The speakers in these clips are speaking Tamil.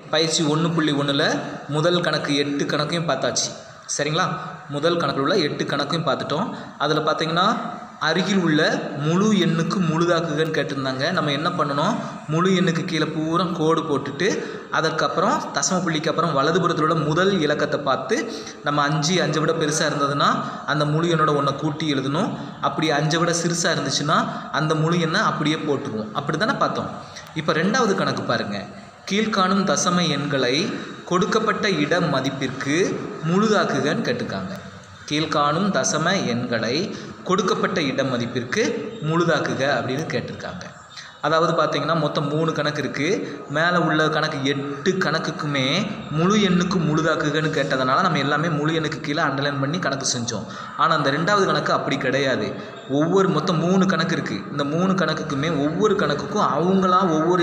பயிற்சி ஒன்று புள்ளி ஒன்றில் முதல் கணக்கு எட்டு கணக்கையும் பார்த்தாச்சு சரிங்களா முதல் கணக்கில் உள்ள எட்டு கணக்கையும் பார்த்துட்டோம் அதில் பார்த்தீங்கன்னா அருகில் உள்ள முழு எண்ணுக்கு முழுதாக்குகன்னு கேட்டிருந்தாங்க நம்ம என்ன பண்ணணும் முழு எண்ணுக்கு கீழே பூரா கோடு போட்டுட்டு அதற்கப்புறம் தசம புள்ளிக்கு அப்புறம் வலதுபுறத்தில் உள்ள முதல் இலக்கத்தை பார்த்து நம்ம அஞ்சு அஞ்சை விட பெருசாக இருந்ததுன்னா அந்த முழு எண்ணோட ஒன்றை கூட்டி எழுதணும் அப்படி அஞ்சை விட சிறுசாக இருந்துச்சுன்னா அந்த முழு எண்ணை அப்படியே போட்டுருவோம் அப்படி தானே பார்த்தோம் இப்போ ரெண்டாவது கணக்கு பாருங்கள் கீழ்காணும் தசம எண்களை கொடுக்கப்பட்ட இட மதிப்பிற்கு முழுதாக்குகன்னு கேட்டிருக்காங்க கீழ்காணும் தசம எண்களை கொடுக்கப்பட்ட இட மதிப்பிற்கு முழுதாக்குக அப்படின்னு கேட்டிருக்காங்க அதாவது பார்த்தீங்கன்னா மொத்தம் மூணு கணக்கு இருக்குது மேலே உள்ள கணக்கு எட்டு கணக்குக்குமே முழு எண்ணுக்கு முழுதாக்குகன்னு கேட்டதுனால நம்ம எல்லாமே முழு எண்ணுக்கு கீழே அண்டர்லைன் பண்ணி கணக்கு செஞ்சோம் ஆனால் அந்த ரெண்டாவது கணக்கு அப்படி கிடையாது ஒவ்வொரு மொத்தம் மூணு கணக்கு இருக்குது இந்த மூணு கணக்குக்குமே ஒவ்வொரு கணக்குக்கும் அவங்களா ஒவ்வொரு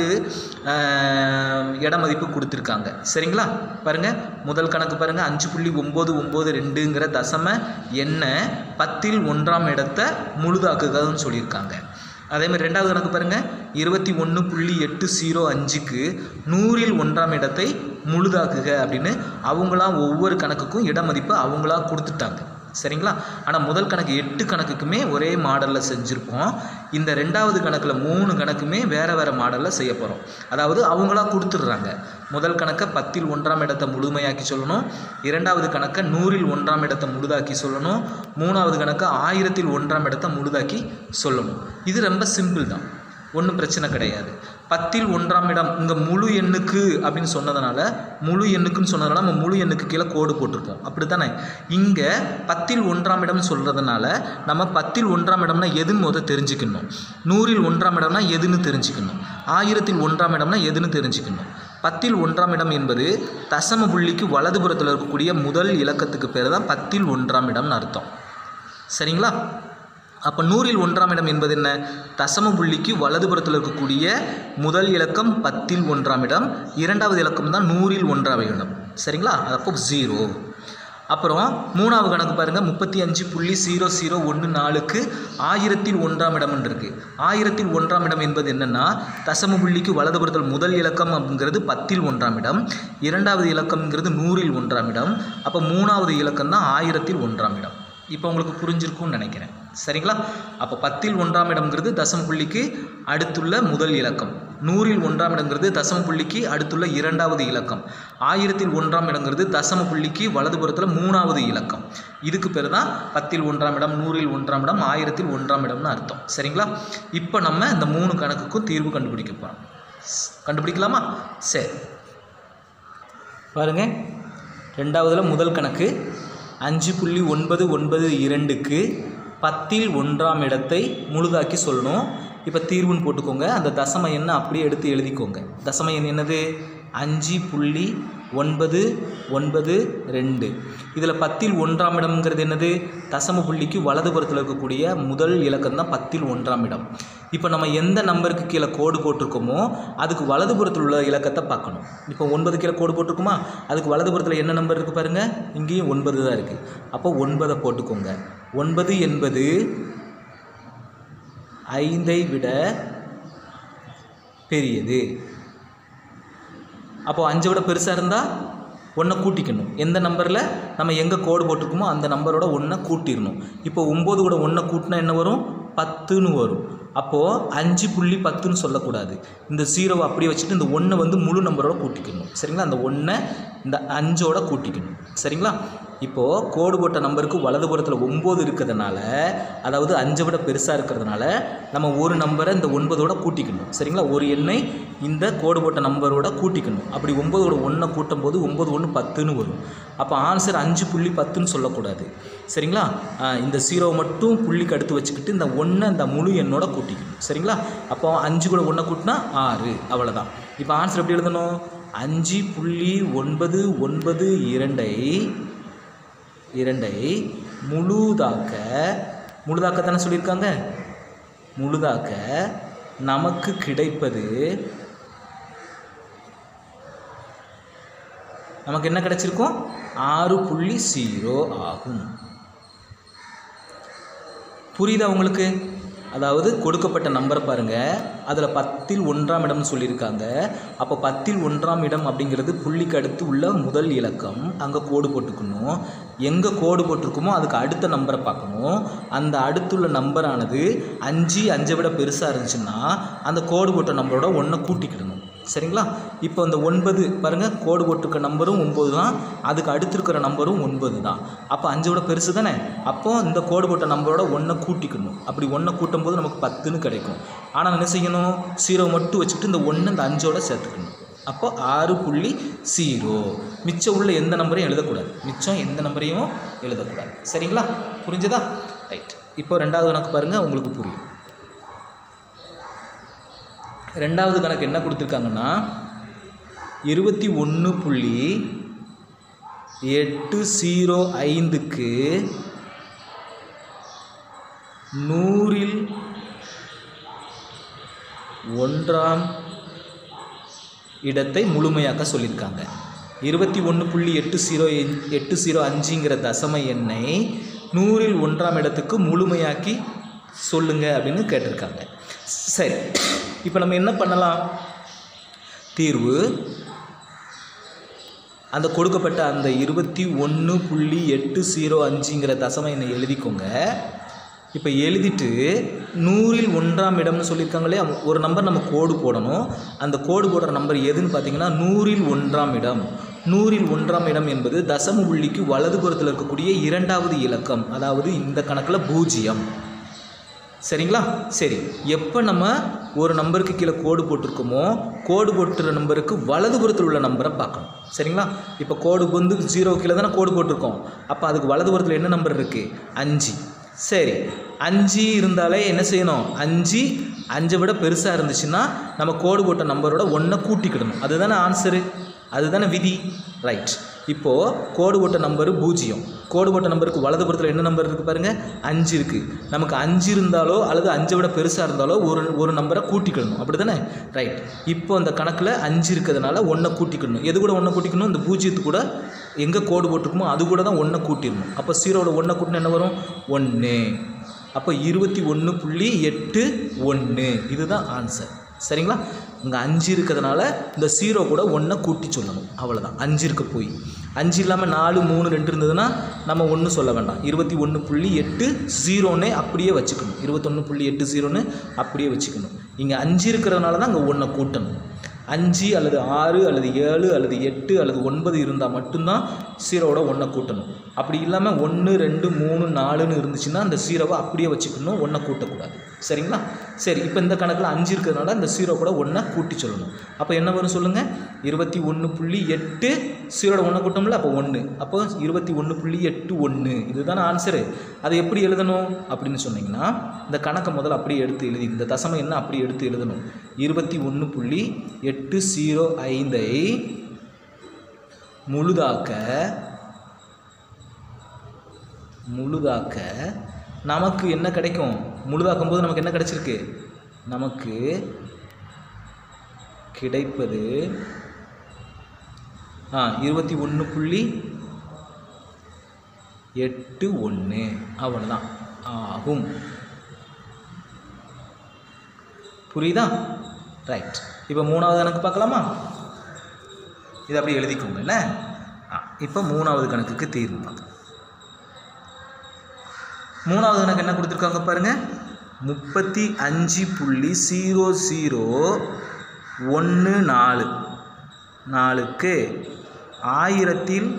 ஆஹ், இட மதிப்பு கொடுத்துருக்காங்க சரிங்களா பாருங்கள் முதல் கணக்கு பாருங்கள் அஞ்சு புள்ளி ஒம்பது ஒம்பது ரெண்டுங்கிற தசம எண்ணை பத்தில் ஒன்றாம் இடத்த முழுதாக்குகன்னு சொல்லியிருக்காங்க அதே மாதிரி ரெண்டாவது கணக்கு பாருங்கள் இருபத்தி ஒன்று புள்ளி எட்டு ஜீரோ அஞ்சுக்கு நூறில் ஒன்றாம் இடத்தை முழுதாக்குக அப்படின்னு அவங்களா ஒவ்வொரு கணக்குக்கும் இட மதிப்பு அவங்களா கொடுத்துட்டாங்க சரிங்களா ஆனால் முதல் கணக்கு எட்டு கணக்குக்குமே ஒரே மாடலில் செஞ்சுருப்போம் இந்த ரெண்டாவது கணக்கில் மூணு கணக்குமே வேறு வேறு மாடலில் செய்ய போகிறோம் அதாவது அவங்களா கொடுத்துட்றாங்க முதல் கணக்கை பத்தில் ஒன்றாம் இடத்தை முழுமையாக்கி சொல்லணும் இரண்டாவது கணக்கை நூறில் ஒன்றாம் இடத்தை முழுதாக்கி சொல்லணும் மூணாவது கணக்கை ஆயிரத்தில் ஒன்றாம் இடத்தை முழுதாக்கி சொல்லணும் இது ரொம்ப சிம்பிள் தான் ஒன்றும் பிரச்சனை கிடையாது பத்தில் ஒன்றாம் இடம் இங்கே முழு எண்ணுக்கு அப்படின்னு சொன்னதுனால முழு எண்ணுக்குன்னு சொன்னதுனால நம்ம முழு எண்ணுக்கு கீழே கோடு போட்டிருப்போம் அப்படி தானே இங்கே பத்தில் ஒன்றாம் இடம்னு சொல்கிறதுனால நம்ம பத்தில் ஒன்றாம் இடம்னா எதுன்னு முத தெரிஞ்சுக்கணும் நூறில் ஒன்றாம் இடம்னா எதுன்னு தெரிஞ்சுக்கணும் ஆயிரத்தில் ஒன்றாம் இடம்னா எதுன்னு தெரிஞ்சுக்கணும் பத்தில் ஒன்றாம் இடம் என்பது தசம புள்ளிக்கு வலதுபுறத்தில் இருக்கக்கூடிய முதல் இலக்கத்துக்கு பேர் தான் பத்தில் ஒன்றாம் இடம்னு அர்த்தம் சரிங்களா அப்போ நூறில் ஒன்றாம் இடம் என்பது என்ன தசம புள்ளிக்கு வலதுபுறத்தில் இருக்கக்கூடிய முதல் இலக்கம் பத்தில் ஒன்றாம் இடம் இரண்டாவது இலக்கம் தான் நூறில் ஒன்றாம் இடம் சரிங்களா அப்போ ஜீரோ அப்புறம் மூணாவது கணக்கு பாருங்கள் முப்பத்தி அஞ்சு புள்ளி ஜீரோ ஜீரோ ஒன்று நாலுக்கு ஆயிரத்தில் ஒன்றாம் இடம்னு இருக்குது ஆயிரத்தில் ஒன்றாம் இடம் என்பது என்னென்னா தசம புள்ளிக்கு வலதுபுறத்தில் முதல் இலக்கம் அப்படிங்கிறது பத்தில் ஒன்றாம் இடம் இரண்டாவது இலக்கம்ங்கிறது நூறில் ஒன்றாம் இடம் அப்போ மூணாவது இலக்கம் தான் ஆயிரத்தில் ஒன்றாம் இடம் இப்போ உங்களுக்கு புரிஞ்சிருக்கும்னு நினைக்கிறேன் சரிங்களா அப்போ பத்தில் ஒன்றாம் இடம்ங்கிறது தசம புள்ளிக்கு அடுத்துள்ள முதல் இலக்கம் நூறில் ஒன்றாம் இடங்கிறது தசம புள்ளிக்கு அடுத்துள்ள இரண்டாவது இலக்கம் ஆயிரத்தில் ஒன்றாம் இடங்கிறது தசம புள்ளிக்கு வலதுபுறத்தில் மூணாவது இலக்கம் இதுக்கு பேர் தான் பத்தில் ஒன்றாம் இடம் நூறில் ஒன்றாம் இடம் ஆயிரத்தில் ஒன்றாம் இடம்னு அர்த்தம் சரிங்களா இப்போ நம்ம இந்த மூணு கணக்குக்கும் தீர்வு கண்டுபிடிக்க போகிறோம் கண்டுபிடிக்கலாமா சரி பாருங்க ரெண்டாவதுல முதல் கணக்கு அஞ்சு புள்ளி ஒன்பது ஒன்பது இரண்டுக்கு பத்தில் ஒன்றாம் இடத்தை முழுதாக்கி சொல்லணும் இப்போ தீர்வுன்னு போட்டுக்கோங்க அந்த தசம எண்ணை அப்படியே எடுத்து எழுதிக்கோங்க தசம எண் என்னது அஞ்சு புள்ளி ஒன்பது ஒன்பது ரெண்டு இதில் பத்தில் ஒன்றாம் இடம்ங்கிறது என்னது தசம புள்ளிக்கு வலதுபுறத்தில் இருக்கக்கூடிய முதல் இலக்கம் தான் பத்தில் ஒன்றாம் இடம் இப்போ நம்ம எந்த நம்பருக்கு கீழே கோடு போட்டிருக்கோமோ அதுக்கு வலதுபுறத்தில் உள்ள இலக்கத்தை பார்க்கணும் இப்போ ஒன்பது கீழே கோடு போட்டிருக்குமா அதுக்கு வலதுபுறத்தில் என்ன நம்பர் இருக்குது பாருங்கள் இங்கேயும் ஒன்பது தான் இருக்குது அப்போ ஒன்பதை போட்டுக்கோங்க ஒன்பது என்பது ஐந்தை விட பெரியது அப்போ அஞ்சை விட பெருசாக இருந்தால் ஒன்றை கூட்டிக்கணும் எந்த நம்பரில் நம்ம எங்கே கோடு போட்டிருக்கோமோ அந்த நம்பரோட ஒன்றை கூட்டிடணும் இப்போ ஒம்பது கூட ஒன்றை கூட்டினா என்ன வரும் பத்துன்னு வரும் அப்போது அஞ்சு புள்ளி பத்துன்னு சொல்லக்கூடாது இந்த ஜீரோவை அப்படியே வச்சுட்டு இந்த ஒன்றை வந்து முழு நம்பரோட கூட்டிக்கணும் சரிங்களா அந்த ஒன்றை இந்த அஞ்சோட கூட்டிக்கணும் சரிங்களா இப்போது கோடு போட்ட நம்பருக்கு வலதுபுறத்தில் ஒம்பது இருக்கிறதுனால அதாவது அஞ்சை விட பெருசாக இருக்கிறதுனால நம்ம ஒரு நம்பரை இந்த ஒன்பதோட கூட்டிக்கணும் சரிங்களா ஒரு எண்ணை இந்த கோடு போட்ட நம்பரோட கூட்டிக்கணும் அப்படி ஒம்பதோட ஒன்றை கூட்டும் போது ஒம்பது ஒன்று பத்துன்னு வரும் அப்போ ஆன்சர் அஞ்சு புள்ளி பத்துன்னு சொல்லக்கூடாது சரிங்களா ஆஹ் இந்த ஜீரோவை மட்டும் புள்ளிக்கு அடுத்து வச்சுக்கிட்டு இந்த ஒன்றை இந்த முழு எண்ணோட கூட்டிக்கணும் சரிங்களா அப்போ அஞ்சு கூட ஒன்றை கூட்டினா ஆறு அவ்வளோதான் இப்போ ஆன்சர் எப்படி எழுதணும் அஞ்சு புள்ளி ஒன்பது ஒன்பது இரண்டை இரண்டை முழுதாக்க முழுதாக்க தானே சொல்லியிருக்காங்க முழுதாக்க நமக்கு கிடைப்பது நமக்கு என்ன கிடைச்சிருக்கும் ஆறு புள்ளி ஜீரோ ஆகும் புரியுதா உங்களுக்கு அதாவது கொடுக்கப்பட்ட நம்பரை பாருங்கள் அதில் பத்தில் ஒன்றாம் இடம்னு சொல்லியிருக்காங்க அப்போ பத்தில் ஒன்றாம் இடம் அப்படிங்கிறது புள்ளிக்கு அடுத்து உள்ள முதல் இலக்கம் அங்கே கோடு போட்டுக்கணும் எங்கே கோடு போட்டிருக்குமோ அதுக்கு அடுத்த நம்பரை பார்க்கணும் அந்த அடுத்துள்ள நம்பரானது அஞ்சு அஞ்சை விட பெருசாக இருந்துச்சுன்னா அந்த கோடு போட்ட நம்பரோட ஒன்றை கூட்டிக்கிடணும் சரிங்களா இப்போ இந்த ஒன்பது பாருங்கள் கோடு போட்டிருக்க நம்பரும் ஒம்பது தான் அதுக்கு அடுத்து இருக்கிற நம்பரும் ஒன்பது தான் அப்போ அஞ்சை விட பெருசு தானே அப்போ இந்த கோடு போட்ட நம்பரோட ஒன்றை கூட்டிக்கணும் அப்படி ஒன்றை கூட்டும் போது நமக்கு பத்துன்னு கிடைக்கும் ஆனால் என்ன செய்யணும் ஜீரோ மட்டும் வச்சுக்கிட்டு இந்த ஒன்று இந்த அஞ்சோட சேர்த்துக்கணும் அப்போ ஆறு புள்ளி ஜீரோ மிச்சம் உள்ள எந்த நம்பரையும் எழுதக்கூடாது மிச்சம் எந்த நம்பரையும் எழுதக்கூடாது சரிங்களா புரிஞ்சுதா ரைட் இப்போ ரெண்டாவது கணக்கு பாருங்கள் உங்களுக்கு புரியும் ரெண்டாவது கணக்கு என்ன கொடுத்துருக்காங்கன்னா இருபத்தி ஒன்று புள்ளி எட்டு ஜீரோ ஐந்துக்கு நூறில் ஒன்றாம் இடத்தை முழுமையாக்க சொல்லியிருக்காங்க இருபத்தி ஒன்று புள்ளி எட்டு ஜீரோ எட்டு ஜீரோ அஞ்சுங்கிற தசம எண்ணை நூறில் ஒன்றாம் இடத்துக்கு முழுமையாக்கி சொல்லுங்க அப்படின்னு கேட்டிருக்காங்க சரி இப்போ நம்ம என்ன பண்ணலாம் தீர்வு அந்த கொடுக்கப்பட்ட அந்த இருபத்தி ஒன்று புள்ளி எட்டு ஜீரோ அஞ்சுங்கிற தசம எண்ணை எழுதிக்கோங்க இப்போ எழுதிட்டு நூறில் ஒன்றாம் இடம்னு சொல்லியிருக்காங்களே ஒரு நம்பர் நம்ம கோடு போடணும் அந்த கோடு போடுற நம்பர் எதுன்னு பார்த்தீங்கன்னா நூறில் ஒன்றாம் இடம் நூறில் ஒன்றாம் இடம் என்பது தசம புள்ளிக்கு வலதுபுறத்தில் இருக்கக்கூடிய இரண்டாவது இலக்கம் அதாவது இந்த கணக்கில் பூஜ்ஜியம் சரிங்களா சரி எப்போ நம்ம ஒரு நம்பருக்கு கீழே கோடு போட்டிருக்கோமோ கோடு போட்டுற நம்பருக்கு வலதுபுறத்தில் உள்ள நம்பரை பார்க்கணும் சரிங்களா இப்போ கோடு வந்து ஜீரோ கீழே தானே கோடு போட்டிருக்கோம் அப்போ அதுக்கு வலதுபுறத்தில் என்ன நம்பர் இருக்குது அஞ்சு சரி அஞ்சு இருந்தாலே என்ன செய்யணும் அஞ்சு அஞ்சை விட பெருசாக இருந்துச்சுன்னா நம்ம கோடு போட்ட நம்பரோட ஒன்றை கூட்டிக்கிடணும் அதுதானே ஆன்சரு அதுதானே விதி ரைட் இப்போது கோடு போட்ட நம்பரு பூஜ்ஜியம் கோடு போட்ட நம்பருக்கு வலதுபுறத்தில் என்ன நம்பர் இருக்குது பாருங்கள் அஞ்சு இருக்குது நமக்கு அஞ்சு இருந்தாலோ அல்லது அஞ்சை விட பெருசாக இருந்தாலோ ஒரு ஒரு நம்பரை கூட்டிக்கணும் அப்படி தானே ரைட் இப்போ அந்த கணக்கில் அஞ்சு இருக்கிறதுனால ஒன்றை கூட்டிக்கணும் எது கூட ஒன்றை கூட்டிக்கணும் இந்த பூஜ்ஜியத்து கூட எங்கே கோடு போட்டிருக்குமோ அது கூட தான் ஒன்றை கூட்டிடணும் அப்போ ஜீரோவில் ஒன்றை கூட்டினா என்ன வரும் ஒன்று அப்போ இருபத்தி ஒன்று புள்ளி எட்டு ஒன்று இதுதான் ஆன்சர் சரிங்களா இங்கே அஞ்சு இருக்கிறதுனால இந்த ஜீரோ கூட ஒன்றை கூட்டி சொல்லணும் அவ்வளோதான் அஞ்சு இருக்க போய் அஞ்சு இல்லாமல் நாலு மூணு ரெண்டு இருந்ததுன்னா நம்ம ஒன்றும் சொல்ல வேண்டாம் இருபத்தி ஒன்று புள்ளி எட்டு ஜீரோன்னே அப்படியே வச்சுக்கணும் இருபத்தொன்று புள்ளி எட்டு ஜீரோன்னு அப்படியே வச்சுக்கணும் இங்கே அஞ்சு இருக்கிறதுனால தான் அங்கே ஒன்றை கூட்டணும் அஞ்சு அல்லது ஆறு அல்லது ஏழு அல்லது எட்டு அல்லது ஒன்பது இருந்தால் மட்டும்தான் ஜீரோவோட ஒன்றை கூட்டணும் அப்படி இல்லாமல் ஒன்று ரெண்டு மூணு நாலுன்னு இருந்துச்சுன்னா அந்த ஜீரோவை அப்படியே வச்சுக்கணும் ஒன்றை கூட்டக்கூடாது சரிங்களா சரி இப்போ இந்த கணக்கில் அஞ்சு இருக்கிறதுனால அந்த ஜீரோ கூட ஒன்றை கூட்டி சொல்லணும் அப்போ என்ன வரும் சொல்லுங்கள் இருபத்தி ஒன்று புள்ளி எட்டு ஜீரோட ஒன்றை கூட்டோம்ல அப்போ ஒன்று அப்போ இருபத்தி ஒன்று புள்ளி எட்டு ஒன்று இதுதானே ஆன்சரு அதை எப்படி எழுதணும் அப்படின்னு சொன்னீங்கன்னா இந்த கணக்கை முதல்ல அப்படியே எடுத்து எழுதி இந்த தசமம் என்ன அப்படியே எடுத்து எழுதணும் இருபத்தி ஒன்று புள்ளி எட்டு ஜீரோ ஐந்தை முழுதாக்க முழுதாக்க நமக்கு என்ன கிடைக்கும் முழுதாக்கும் போது நமக்கு என்ன கிடைச்சிருக்கு நமக்கு கிடைப்பது ஆ இருபத்தி ஒன்று புள்ளி எட்டு ஒன்று அவ்வளோதான் ஆகும் புரியுதா ரைட் இப்போ மூணாவது கணக்கு பார்க்கலாமா இதை அப்படியே எழுதிக்கோங்க என்ன ஆ இப்போ மூணாவது கணக்குக்கு தீர்வு பார்க்கலாம் மூணாவது கணக்கு என்ன கொடுத்துருக்காங்க பாருங்க முப்பத்தி அஞ்சு புள்ளி ஜீரோ ஜீரோ ஒன்று நாலு நாலுக்கு ஆயிரத்தில்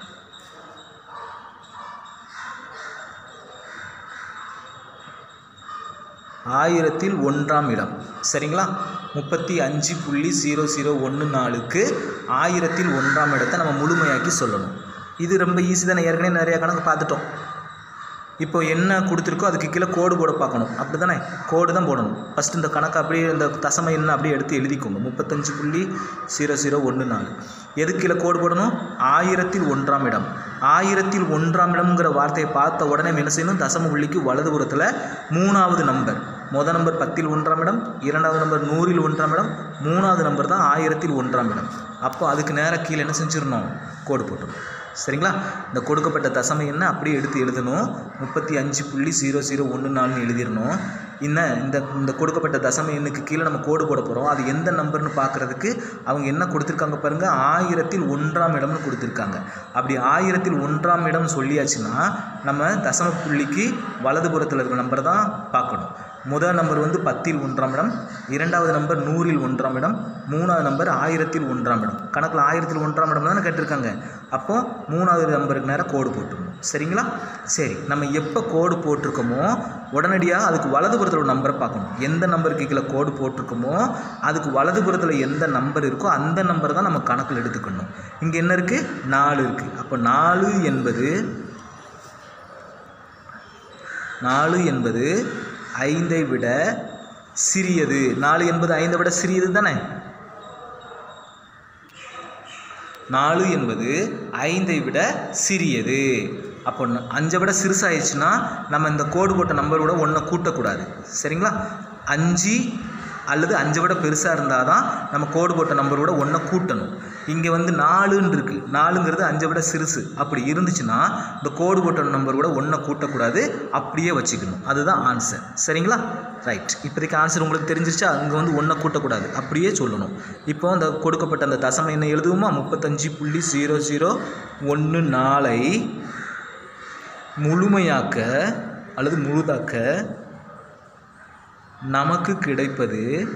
ஆயிரத்தில் ஒன்றாம் இடம் சரிங்களா முப்பத்தி அஞ்சு புள்ளி ஜீரோ ஜீரோ ஒன்று நாலுக்கு ஆயிரத்தில் ஒன்றாம் இடத்தை நம்ம முழுமையாக்கி சொல்லணும் இது ரொம்ப ஈஸி தானே ஏற்கனவே நிறையா கணக்கு பார்த்துட்டோம் இப்போ என்ன கொடுத்துருக்கோ அதுக்கு கீழே கோடு போட பார்க்கணும் அப்படி தானே கோடு தான் போடணும் ஃபஸ்ட்டு இந்த கணக்கு அப்படியே இந்த தசம என்ன அப்படியே எடுத்து எழுதிக்கோங்க முப்பத்தஞ்சு புள்ளி ஜீரோ ஜீரோ ஒன்று நாலு எதுக்கு கீழே கோடு போடணும் ஆயிரத்தில் ஒன்றாம் இடம் ஆயிரத்தில் ஒன்றாம் இடம்ங்கிற வார்த்தையை பார்த்த உடனே நம்ம என்ன செய்யணும் தசம புள்ளிக்கு வலதுபுறத்தில் மூணாவது நம்பர் மொதல் நம்பர் பத்தில் ஒன்றாம் இடம் இரண்டாவது நம்பர் நூறில் ஒன்றாம் இடம் மூணாவது நம்பர் தான் ஆயிரத்தில் ஒன்றாம் இடம் அப்போ அதுக்கு நேராக கீழே என்ன செஞ்சிடணும் கோடு போட்டுரும் சரிங்களா இந்த கொடுக்கப்பட்ட தசம என்ன அப்படியே எடுத்து எழுதணும் முப்பத்தி அஞ்சு புள்ளி ஜீரோ ஜீரோ ஒன்று நாலுன்னு எழுதிடணும் இந்த இந்த இந்த கொடுக்கப்பட்ட தசம எண்ணுக்கு கீழே நம்ம கோடு போட போகிறோம் அது எந்த நம்பர்னு பார்க்குறதுக்கு அவங்க என்ன கொடுத்துருக்காங்க பாருங்கள் ஆயிரத்தில் ஒன்றாம் இடம்னு கொடுத்துருக்காங்க அப்படி ஆயிரத்தில் ஒன்றாம் இடம் சொல்லியாச்சுன்னா நம்ம தசம புள்ளிக்கு வலதுபுறத்தில் இருக்கிற நம்பர் தான் பார்க்கணும் முதல் நம்பர் வந்து பத்தில் ஒன்றாம் இடம் இரண்டாவது நம்பர் நூறில் ஒன்றாம் இடம் மூணாவது நம்பர் ஆயிரத்தில் ஒன்றாம் இடம் கணக்கில் ஆயிரத்தில் ஒன்றாம் இடம் தானே கேட்டிருக்காங்க அப்போ மூணாவது நம்பருக்கு நேரம் கோடு போட்டுருணும் சரிங்களா சரி நம்ம எப்போ கோடு போட்டிருக்கோமோ உடனடியாக அதுக்கு வலதுபுறத்தில் ஒரு நம்பரை பார்க்கணும் எந்த நம்பருக்கு கீழே கோடு போட்டிருக்கோமோ அதுக்கு வலதுபுறத்தில் எந்த நம்பர் இருக்கோ அந்த நம்பர் தான் நம்ம கணக்கில் எடுத்துக்கணும் இங்கே என்ன இருக்குது நாலு இருக்குது அப்போ நாலு என்பது நாலு என்பது ஐந்தை விட சிறியது நாலு என்பது ஐந்தை விட சிறியது தானே நாலு என்பது ஐந்தை விட சிறியது அப்போ ந- அஞ்சை விட சிறுசாயிடுச்சுன்னா நம்ம இந்த கோடு போட்ட நம்பரோட ஒன்றை கூட்டக்கூடாது சரிங்களா அஞ்சு அல்லது அஞ்சை விட பெருசாக இருந்தால் தான் நம்ம கோடு போட்ட நம்பரோட ஒன்றை கூட்டணும் இங்கே வந்து நாலுன்னு இருக்குது நாலுங்கிறது அஞ்சை விட சிறுசு அப்படி இருந்துச்சுன்னா இந்த கோடு போட்ட நம்பர் கூட ஒன்றை கூட்டக்கூடாது அப்படியே வச்சுக்கணும் அதுதான் ஆன்சர் சரிங்களா ரைட் இப்போதைக்கு ஆன்சர் உங்களுக்கு தெரிஞ்சிருச்சா அங்கே வந்து ஒன்றை கூட்டக்கூடாது அப்படியே சொல்லணும் இப்போ அந்த கொடுக்கப்பட்ட அந்த தசம என்ன எழுதுவோமா முப்பத்தஞ்சு புள்ளி ஜீரோ ஜீரோ ஒன்று நாளை முழுமையாக்க அல்லது முழுதாக்க நமக்கு கிடைப்பது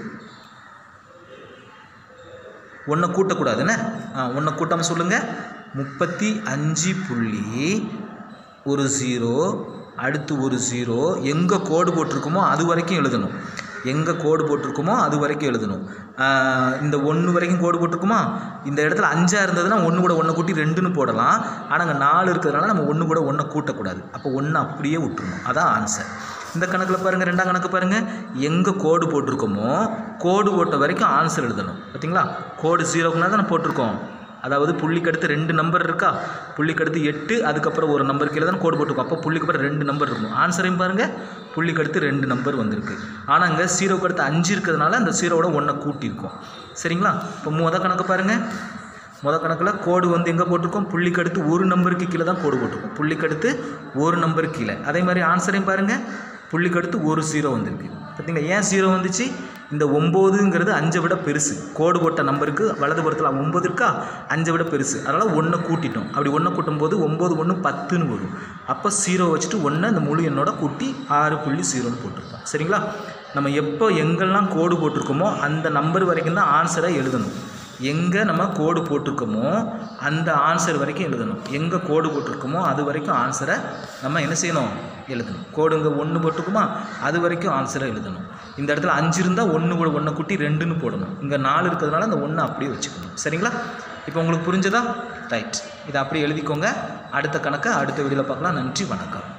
ஒன்றை கூட்டக்கூடாதுன்னு ஆ ஒன்றை கூட்டாமல் சொல்லுங்கள் முப்பத்தி அஞ்சு புள்ளி ஒரு ஜீரோ அடுத்து ஒரு ஜீரோ எங்கே கோடு போட்டிருக்குமோ அது வரைக்கும் எழுதணும் எங்கே கோடு போட்டிருக்குமோ அது வரைக்கும் எழுதணும் ஆ, இந்த ஒன்று வரைக்கும் கோடு போட்டிருக்குமா இந்த இடத்துல அஞ்சாக இருந்ததுன்னா ஒன்று கூட ஒன்றை கூட்டி ரெண்டுன்னு போடலாம் ஆனால் அங்கே நாலு இருக்கிறதுனால நம்ம ஒன்று கூட ஒன்றை கூட்டக்கூடாது அப்போ ஒன்று அப்படியே விட்டுறணும் அதான் ஆன்சர் இந்த கணக்கில் பாருங்கள் ரெண்டாம் கணக்கு பாருங்கள் எங்கே கோடு போட்டிருக்கோமோ கோடு போட்ட வரைக்கும் ஆன்சர் எழுதணும் பார்த்தீங்களா கோடு ஜீரோக்குனா தானே போட்டிருக்கோம் அதாவது புள்ளிக்கு அடுத்து ரெண்டு நம்பர் இருக்கா புள்ளிக்கு அடுத்து எட்டு அதுக்கப்புறம் ஒரு நம்பர் கீழே தான் கோடு போட்டிருக்கோம் அப்போ புள்ளிக்கு அப்புறம் ரெண்டு நம்பர் இருக்கும் ஆன்சரையும் பாருங்கள் புள்ளிக்கு அடுத்து ரெண்டு நம்பர் வந்திருக்கு ஆனால் அங்கே ஜீரோக்கு அடுத்து அஞ்சு இருக்கிறதுனால அந்த ஜீரோவோட ஒன்றை கூட்டியிருக்கோம் சரிங்களா இப்போ முத கணக்கு பாருங்கள் முத கணக்கில் கோடு வந்து எங்கே போட்டிருக்கோம் புள்ளிக்கு அடுத்து ஒரு நம்பருக்கு கீழே தான் கோடு போட்டிருக்கோம் புள்ளிக்கு அடுத்து ஒரு நம்பருக்கு கீழே அதே மாதிரி ஆன்சரையும் பாருங்கள் புள்ளிக்கு அடுத்து ஒரு ஜீரோ வந்திருக்கு பார்த்தீங்களா ஏன் ஜீரோ வந்துச்சு இந்த ஒம்போதுங்கிறது அஞ்சை விட பெருசு கோடு போட்ட நம்பருக்கு வலதுபுறத்தில் ஒம்பது இருக்கா அஞ்சை விட பெருசு அதனால் ஒன்றை கூட்டிட்டோம் அப்படி ஒன்றை கூட்டும் போது ஒம்பது ஒன்று பத்துன்னு வரும் அப்போ ஜீரோ வச்சுட்டு ஒன்றை அந்த முழு எண்ணோட கூட்டி ஆறு புள்ளி ஜீரோன்னு போட்டிருப்போம் சரிங்களா நம்ம எப்போ எங்கெல்லாம் கோடு போட்டிருக்கோமோ அந்த நம்பர் வரைக்கும் தான் ஆன்சரை எழுதணும் எங்கே நம்ம கோடு போட்டிருக்கோமோ அந்த ஆன்சர் வரைக்கும் எழுதணும் எங்கே கோடு போட்டிருக்கோமோ அது வரைக்கும் ஆன்சரை நம்ம என்ன செய்யணும் எழுதணும் கோடு இங்கே ஒன்று போட்டிருக்குமா அது வரைக்கும் ஆன்சரை எழுதணும் இந்த இடத்துல அஞ்சு இருந்தால் ஒன்று கூட ஒன்றை கூட்டி ரெண்டுன்னு போடணும் இங்கே நாலு இருக்கிறதுனால அந்த ஒன்று அப்படியே வச்சுக்கணும் சரிங்களா இப்போ உங்களுக்கு புரிஞ்சதா ரைட் இதை அப்படியே எழுதிக்கோங்க அடுத்த கணக்கை அடுத்த வீடியோவில் பார்க்கலாம் நன்றி வணக்கம்